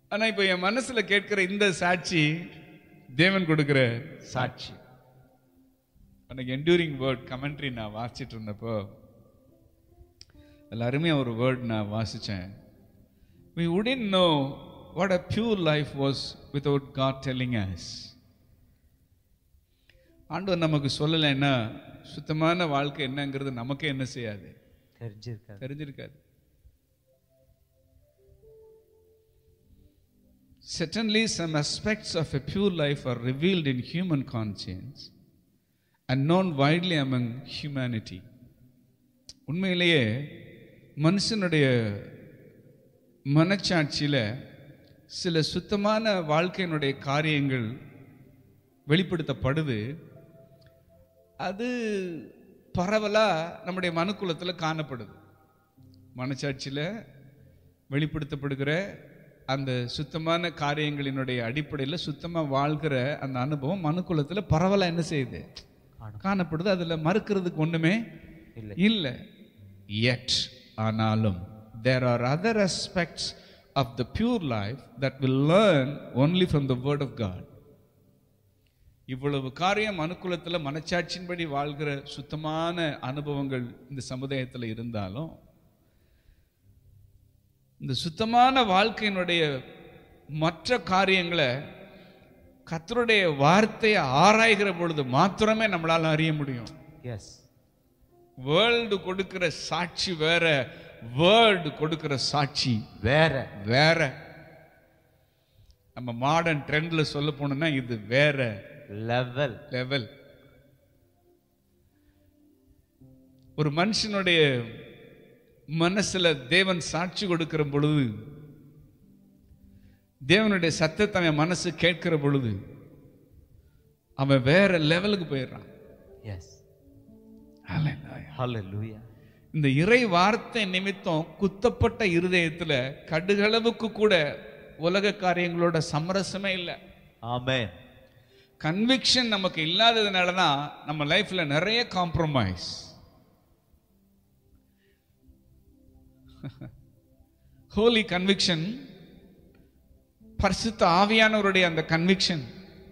ஆனா இப்போ என் மனசுல கேட்கிற இந்த சாட்சி தேவன் கொடுக்கிற சாட்சி அன்னைக்கு என்டூரிங் வேர்ட் கமெண்ட்ரி நான் வாசிச்சிட்டு இருந்தப்போ அதில் அருமையாக ஒரு வேர்ட் நான் வாசித்தேன் we wouldn't know what a pure life was without God telling us ஆண்டவர் நமக்கு சொல்லலைன்னா சுத்தமான வாழ்க்கை என்னங்கிறது நமக்கே என்ன செய்யாது தெரிஞ்சிருக்காது தெரிஞ்சிருக்காது Certainly, some aspects of a pure life are revealed in human conscience and known widely among humanity. உண்மையிலேயே மனுஷனுடைய மனச்சாட்சியில சில சுத்தமான வாழ்க்கையினுடைய காரியங்கள் வெளிப்படுத்தப்படுது அது பரவலா நம்முடைய மனுக்குலத்துல காணப்படுது மனச்சாட்சியில வெளிப்படுத்தப்படுகிற அந்த சுத்தமான காரியங்களினுடைய அடிப்படையில் சுத்தமா வாழ்கிற அந்த அனுபவம் மனுக்குலத்துல பரவலா என்ன செய்யுது காணும். காணப்படுது அதுல மறுக்கிறதுக்கு ஒண்ணுமே இல்லை இல்லை yet ஆனாலும் there are other aspects of the pure life that will learn only from the word of God இவ்வளவு காரியம் அனுகூலத்துல மனச்சாட்சியின்படி வாழ்கிற சுத்தமான அனுபவங்கள் இந்த சமுதாயத்துல இருந்தாலும் இந்த சுத்தமான வாழ்க்கையினுடைய மற்ற காரியங்களை கர்த்தருடைய வார்த்தையை ஆராய்கிற பொழுது மாத்திரமே நம்மளால அறிய முடியும் எஸ் வேர்ல்டு கொடுக்கிற சாட்சி வேற வேர்ல்டு கொடுக்கிற சாட்சி வேற வேற நம்ம மாடர்ன் ட்ரெண்ட்ல சொல்ல போனோம்னா இது வேற லெவல் லெவல் ஒரு மனுஷனுடைய மனசுல தேவன் சாட்சி கொடுக்கிற பொழுது தேவனுடைய சத்தத்தை அவன் மனசு கேட்கிற பொழுது அவன் வேற லெவலுக்கு போயிடுறான் எஸ் Hallelujah. ஹalleluya இந்த இறை வார்த்தை நிமித்தம் குத்தப்பட்ட இருதயத்துல கடுகளவுக்கு கூட உலக காரியங்களோட சமரசமே இல்லை ஆமென் கன்விக்ஷன் நமக்கு இல்லாததுனால தான் நம்ம லைஃப்ல நிறைய காம்ப்ரமைஸ் ஹோலி கன்விக்ஷன் பரிசுத்த ஆவியானவருடைய அந்த கன்விக்ஷன்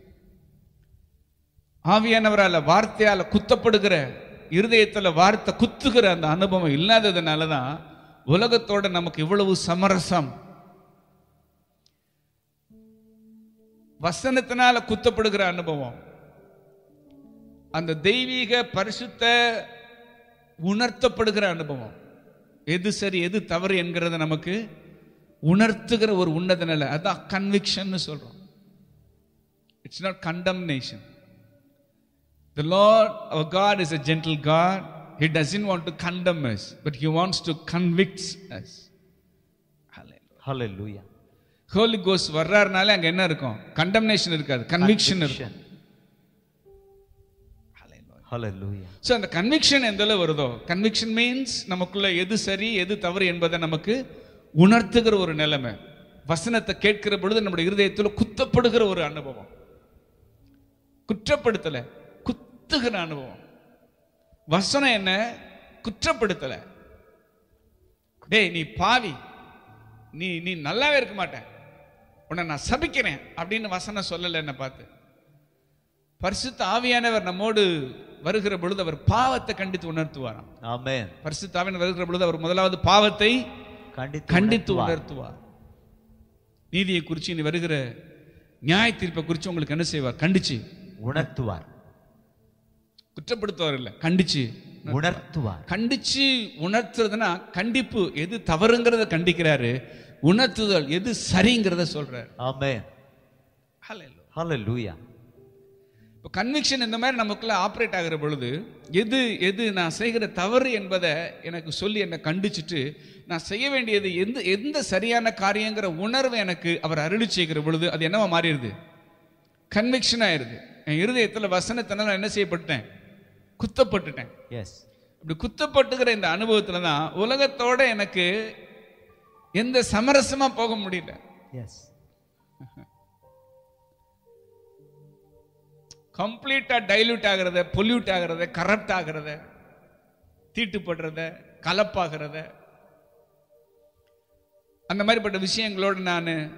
ஆவியானவரால வார்த்தையால குத்தப்படுகிற இருதயத்துல வார்த்தை குத்துகிற அந்த அனுபவம் இல்லாததுனால தான் உலகத்தோட நமக்கு இவ்வளவு சமரசம் வசனத்தினால குத்தப்படுகிற அனுபவம் அந்த தெய்வீக பரிசுத்த உணர்த்தப்படுகிற அனுபவம் எது சரி எது தவறு என்கிறத நமக்கு உணர்த்துகிற ஒரு உன்னத நிலை அதான் கன்விக்ஷன் சொல்றோம் it's not condemnation The Lord, our God, is a gentle God. He doesn't want to condemn us, but He wants to convict us. Hallelujah. Hallelujah holy கோஸ் வர்றாருனாலே அங்க என்ன இருக்கும் கண்டம்னேஷன் இருக்காது கன்விக்ஷன் இருக்கும் ஹalleluya ஸோ அந்த கன்விக்ஷன் எந்த அளவு வருதோ கன்விக்ஷன் மீன்ஸ் நமக்குள்ள எது சரி எது தவறு என்பதை நமக்கு உணர்த்துகிற ஒரு நிலைமை வசனத்தை கேட்கிற பொழுது நம்முடைய இருதயத்தில் குத்தப்படுகிற ஒரு அனுபவம் குற்றப்படுத்தல குத்துகிற அனுபவம் வசனம் என்ன குற்றப்படுத்தல டேய் நீ பாவி நீ நீ நல்லாவே இருக்க மாட்டேன் உன்னை நான் சபிக்கிறேன் அப்படின்னு வசனம் சொல்லல என்ன பார்த்து பரிசுத்த ஆவியானவர் நம்மோடு வருகிற பொழுது அவர் பாவத்தை கண்டித்து உணர்த்துவாராம் ஆமென் பரிசுத்த ஆவியானவர் வருகிற பொழுது அவர் முதலாவது பாவத்தை கண்டித்து கண்டித்து உணர்த்துவார். உணர்த்துவார் நீதியை குறித்து இனி வருகிற நியாய தீர்ப்பை குறித்து உங்களுக்கு என்ன செய்வார் கண்டிச்சு உணர்த்துவார் குற்றப்படுத்துவார் இல்ல கண்டிச்சு உணர்த்துவார் கண்டிச்சு உணர்த்துறதுன்னா கண்டிப்பு எது தவறுங்கிறத கண்டிக்கிறாரு உணர்த்துதல் எது சரிங்கிறத சொல்றாரு ஆமென் Hallelujah. ஹalleluya இப்போ கன்விக்ஷன் இந்த மாதிரி நமக்குள்ள ஆப்ரேட் ஆகிற பொழுது எது எது நான் செய்கிற தவறு என்பதை எனக்கு சொல்லி என்னை கண்டிச்சுட்டு நான் செய்ய வேண்டியது எந்த எந்த சரியான காரியங்கிற உணர்வை எனக்கு அவர் அருளி செய்கிற பொழுது அது என்னவா மாறிடுது கன்விக்ஷன் ஆயிருது என் இருதயத்தில் வசனத்தினால நான் என்ன செய்யப்பட்டேன் குத்தப்பட்டுட்டேன் எஸ் இப்படி குத்தப்பட்டுகிற இந்த அனுபவத்துல தான் உலகத்தோட எனக்கு எந்த சமரசமா போக முடியல எஸ் கம்ப்ளீட்டா டைல்யூட் ஆகிறத பொல்யூட் ஆகிறத கரப்ட் ஆகிறத தீட்டுப்படுறத கலப்பாகிறத அந்த மாதிரிப்பட்ட விஷயங்களோடு நான்